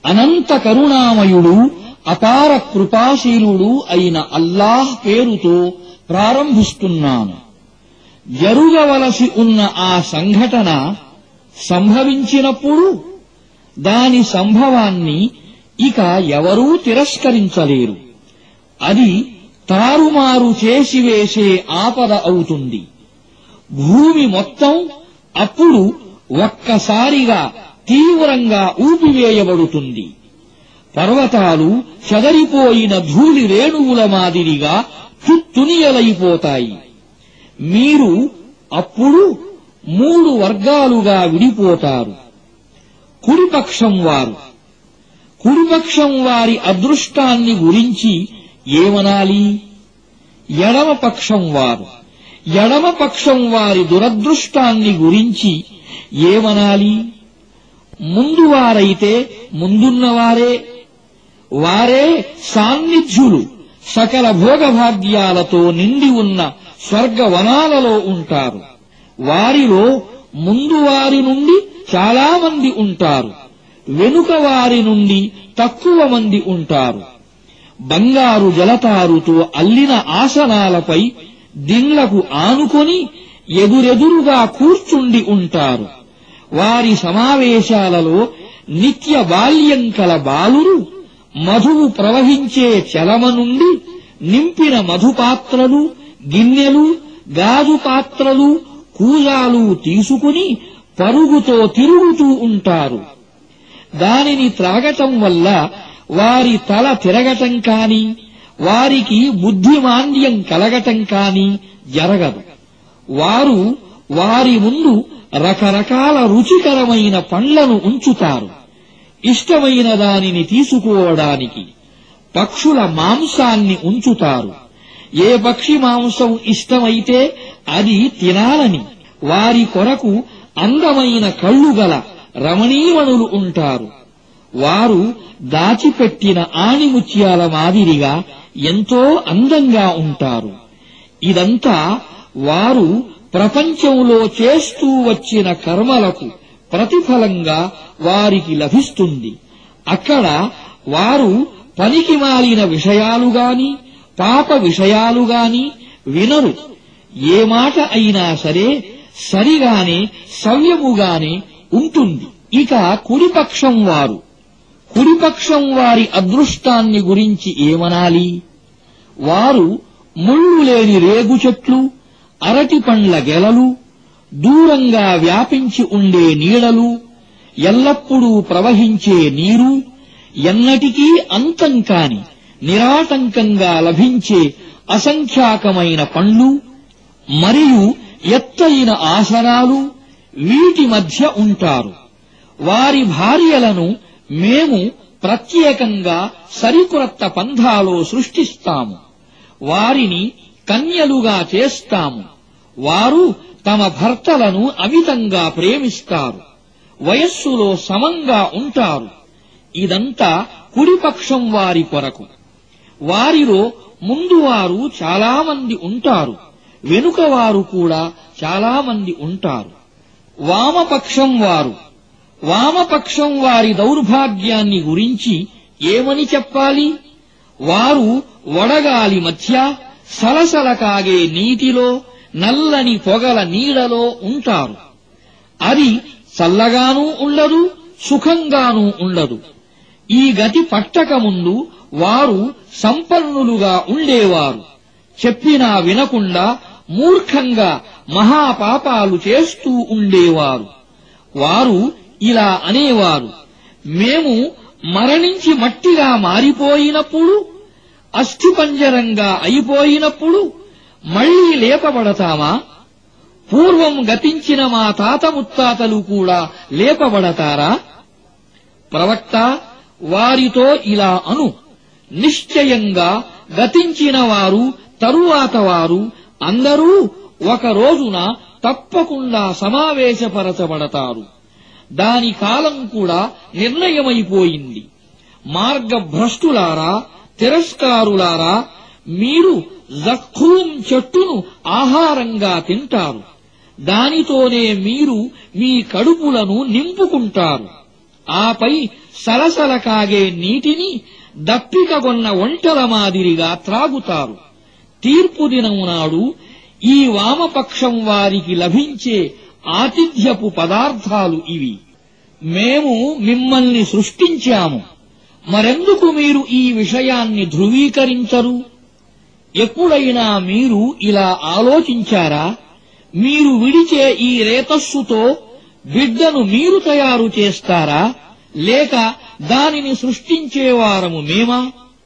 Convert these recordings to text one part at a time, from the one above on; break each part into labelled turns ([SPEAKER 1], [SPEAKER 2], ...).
[SPEAKER 1] అనంత కరుణామయుడు అపార కృపాశీలుడు అయిన అల్లాహ్ పేరుతో ప్రారంభిస్తున్నాను జరుగవలసి ఉన్న ఆ సంఘటన సంభవించినప్పుడు దాని సంభవాన్ని ఇక ఎవరూ తిరస్కరించలేరు అది తారుమారు చేసివేసే ఆపద అవుతుంది భూమి మొత్తం అప్పుడు ఒక్కసారిగా తీవ్రంగా ఊపివేయబడుతుంది పర్వతాలు చెదరిపోయిన ధూళి రేణువుల మాదిరిగా చుత్తునియలైపోతాయి మీరు అప్పుడు మూడు వర్గాలుగా విడిపోతారు కుడిపక్షం వారు కుడిపక్షం వారి అదృష్టాన్ని గురించి ఏమనాలి ఎడమ పక్షం వారు ఎడమ పక్షం వారి దురదృష్టాన్ని గురించి ఏమనాలి ముందువారైతే ముందున్నవారే వారే సాన్నిధ్యులు సకల భోగభాగ్యాలతో నిండి ఉన్న స్వర్గవనాలలో ఉంటారు వారిలో ముందు వారి నుండి చాలా మంది ఉంటారు వెనుక వారి నుండి తక్కువ మంది ఉంటారు బంగారు జలతారుతో అల్లిన ఆసనాలపై దిండ్లకు ఆనుకొని ఎదురెదురుగా కూర్చుండి ఉంటారు వారి సమావేశాలలో నిత్య బాల్యం కల బాలురు మధువు ప్రవహించే చలమ నుండి నింపిన మధుపాత్రలు గిన్నెలు గాజు పాత్రలు కూజాలు తీసుకుని పరుగుతో తిరుగుతూ ఉంటారు దానిని త్రాగటం వల్ల వారి తల తిరగటం కాని వారికి బుద్ధిమాంద్యం కలగటం కాని జరగదు వారు వారి ముందు రకరకాల రుచికరమైన పండ్లను ఉంచుతారు ఇష్టమైన దానిని తీసుకోవడానికి పక్షుల మాంసాన్ని ఉంచుతారు ఏ పక్షి మాంసం ఇష్టమైతే అది తినాలని వారి కొరకు అందమైన కళ్ళు గల రమణీమణులు ఉంటారు వారు దాచిపెట్టిన ఆణిముత్యాల మాదిరిగా ఎంతో అందంగా ఉంటారు ఇదంతా వారు ప్రపంచంలో చేస్తూ వచ్చిన కర్మలకు ప్రతిఫలంగా వారికి లభిస్తుంది అక్కడ వారు పనికి మాలిన విషయాలు గాని పాప విషయాలు గాని వినరు ఏ మాట అయినా సరే సరిగానే సవ్యముగానే ఉంటుంది ఇక కుడిపక్షం వారు కుడిపక్షం వారి అదృష్టాన్ని గురించి ఏమనాలి వారు ముళ్ళు లేని రేగు చెట్లు అరటి పండ్ల గెలలు దూరంగా వ్యాపించి ఉండే నీడలు ఎల్లప్పుడూ ప్రవహించే నీరు ఎన్నటికీ అంతం కాని నిరాటంకంగా లభించే అసంఖ్యాకమైన పండ్లు మరియు ఎత్తైన ఆసనాలు వీటి మధ్య ఉంటారు వారి భార్యలను మేము ప్రత్యేకంగా సరికొత్త పంథాలో సృష్టిస్తాము వారిని కన్యలుగా చేస్తాము వారు తమ భర్తలను అమితంగా ప్రేమిస్తారు వయస్సులో సమంగా ఉంటారు ఇదంతా కుడిపక్షం వారి కొరకు వారిలో ముందువారు చాలామంది ఉంటారు వెనుక వారు కూడా చాలామంది ఉంటారు వామపక్షం వారు వామపక్షం వారి దౌర్భాగ్యాన్ని గురించి ఏమని చెప్పాలి వారు వడగాలి మధ్య సలసల కాగే నీటిలో నల్లని పొగల నీడలో ఉంటారు అది చల్లగానూ ఉండదు సుఖంగానూ ఉండదు ఈ గతి పట్టకముందు వారు సంపన్నులుగా ఉండేవారు చెప్పినా వినకుండా మూర్ఖంగా మహాపాపాలు చేస్తూ ఉండేవారు వారు ఇలా అనేవారు మేము మరణించి మట్టిగా మారిపోయినప్పుడు అస్థిపంజరంగా అయిపోయినప్పుడు మళ్లీ లేపబడతామా పూర్వం గతించిన మా తాత ముత్తాతలు కూడా లేపబడతారా ప్రవక్త వారితో ఇలా అను నిశ్చయంగా గతించిన వారు తరువాత వారు అందరూ ఒక రోజున తప్పకుండా సమావేశపరచబడతారు దాని కాలం కూడా నిర్ణయమైపోయింది మార్గభ్రష్టులారా తిరస్కారులారా మీరు జఖూం చెట్టును ఆహారంగా తింటారు దానితోనే మీరు మీ కడుపులను నింపుకుంటారు ఆపై సలసల కాగే నీటిని దప్పికగొన్న ఒంటల మాదిరిగా త్రాగుతారు తీర్పు దినం నాడు ఈ వామపక్షం వారికి లభించే ఆతిథ్యపు పదార్థాలు ఇవి మేము మిమ్మల్ని సృష్టించాము మరెందుకు మీరు ఈ విషయాన్ని ధృవీకరించరు ఎప్పుడైనా మీరు ఇలా ఆలోచించారా మీరు విడిచే ఈ రేతస్సుతో బిడ్డను మీరు తయారు చేస్తారా లేక దానిని సృష్టించేవారము మేమా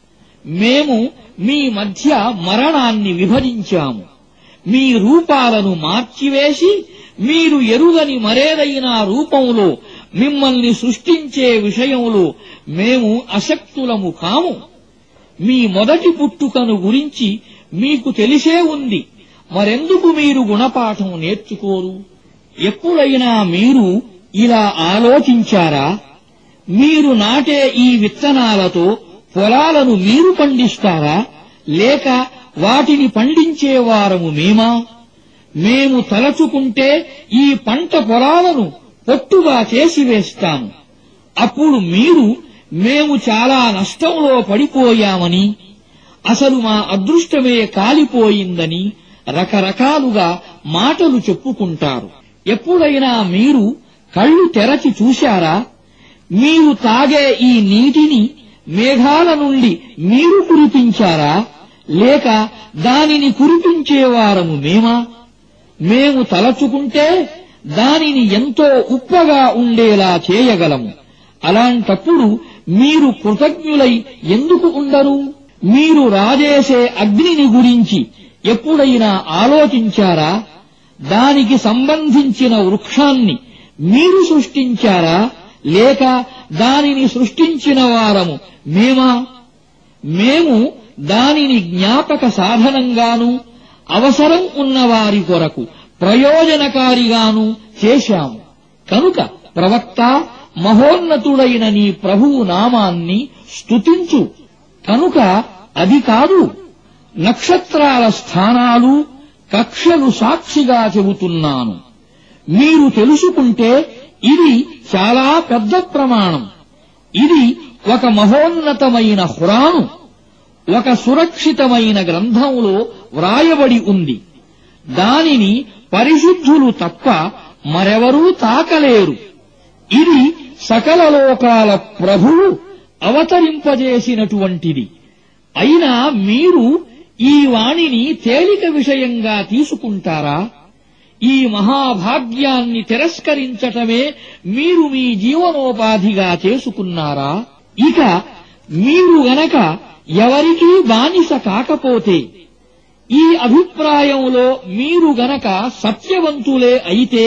[SPEAKER 1] మేము మీ మధ్య మరణాన్ని విభజించాము మీ రూపాలను మార్చివేసి మీరు ఎరుగని మరేదైనా రూపంలో మిమ్మల్ని సృష్టించే విషయంలో మేము అశక్తులము కాము మీ మొదటి పుట్టుకను గురించి మీకు తెలిసే ఉంది మరెందుకు మీరు గుణపాఠం నేర్చుకోరు ఎప్పుడైనా మీరు ఇలా ఆలోచించారా మీరు నాటే ఈ విత్తనాలతో పొలాలను మీరు పండిస్తారా లేక వాటిని పండించేవారము మేమా మేము తలచుకుంటే ఈ పంట పొలాలను పొట్టుగా చేసివేస్తాము అప్పుడు మీరు మేము చాలా నష్టంలో పడిపోయామని అసలు మా అదృష్టమే కాలిపోయిందని రకరకాలుగా మాటలు చెప్పుకుంటారు ఎప్పుడైనా మీరు కళ్ళు తెరచి చూశారా మీరు తాగే ఈ నీటిని మేఘాల నుండి మీరు కురిపించారా లేక దానిని కురిపించేవారము మేమా మేము తలచుకుంటే దానిని ఎంతో ఉప్పగా ఉండేలా చేయగలము అలాంటప్పుడు మీరు కృతజ్ఞులై ఎందుకు ఉండరు మీరు రాజేసే అగ్నిని గురించి ఎప్పుడైనా ఆలోచించారా దానికి సంబంధించిన వృక్షాన్ని మీరు సృష్టించారా లేక దానిని సృష్టించిన వారము మేమా మేము దానిని జ్ఞాపక సాధనంగాను అవసరం ఉన్నవారి కొరకు ప్రయోజనకారిగాను చేశాము కనుక ప్రవక్త మహోన్నతుడైన నీ ప్రభువు నామాన్ని స్తుతించు కనుక అది కాదు నక్షత్రాల స్థానాలు కక్షలు సాక్షిగా చెబుతున్నాను మీరు తెలుసుకుంటే ఇది చాలా పెద్ద ప్రమాణం ఇది ఒక మహోన్నతమైన హురాను ఒక సురక్షితమైన గ్రంథంలో వ్రాయబడి ఉంది దానిని పరిశుద్ధులు తప్ప మరెవరూ తాకలేరు ఇది సకల లోకాల ప్రభువు అవతరింపజేసినటువంటిది అయినా మీరు ఈ వాణిని తేలిక విషయంగా తీసుకుంటారా ఈ మహాభాగ్యాన్ని తిరస్కరించటమే మీరు మీ జీవనోపాధిగా చేసుకున్నారా ఇక మీరు గనక ఎవరికీ బానిస కాకపోతే ఈ అభిప్రాయంలో మీరు గనక సత్యవంతులే అయితే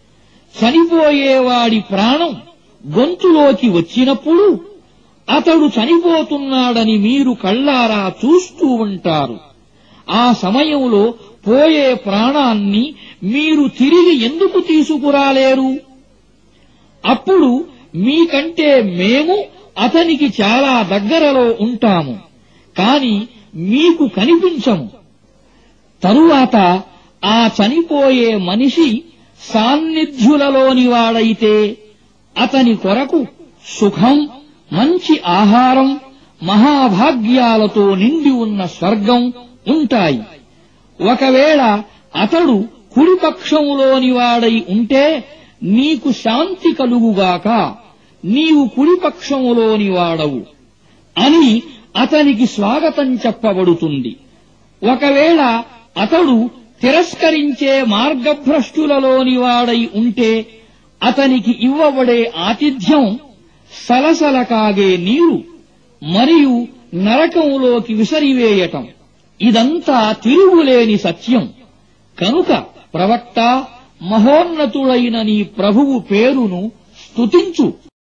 [SPEAKER 1] చనిపోయేవాడి ప్రాణం గొంతులోకి వచ్చినప్పుడు అతడు చనిపోతున్నాడని మీరు కళ్ళారా చూస్తూ ఉంటారు ఆ సమయంలో పోయే ప్రాణాన్ని మీరు తిరిగి ఎందుకు తీసుకురాలేరు అప్పుడు మీకంటే మేము అతనికి చాలా దగ్గరలో ఉంటాము కాని మీకు కనిపించము తరువాత ఆ చనిపోయే మనిషి సాన్నిధ్యులలోని వాడైతే అతని కొరకు సుఖం మంచి ఆహారం మహాభాగ్యాలతో నిండి ఉన్న స్వర్గం ఉంటాయి ఒకవేళ అతడు కుడిపక్షంలోని వాడై ఉంటే నీకు శాంతి కలుగుగాక నీవు కుడిపక్షములోని వాడవు అని అతనికి స్వాగతం చెప్పబడుతుంది ఒకవేళ అతడు తిరస్కరించే మార్గభ్రష్టులలోని వాడై ఉంటే అతనికి ఇవ్వబడే ఆతిథ్యం సలసల కాగే నీరు మరియు నరకంలోకి విసరివేయటం ఇదంతా తిరుగులేని సత్యం కనుక ప్రవక్త మహోన్నతుడైన నీ ప్రభువు పేరును స్తుతించు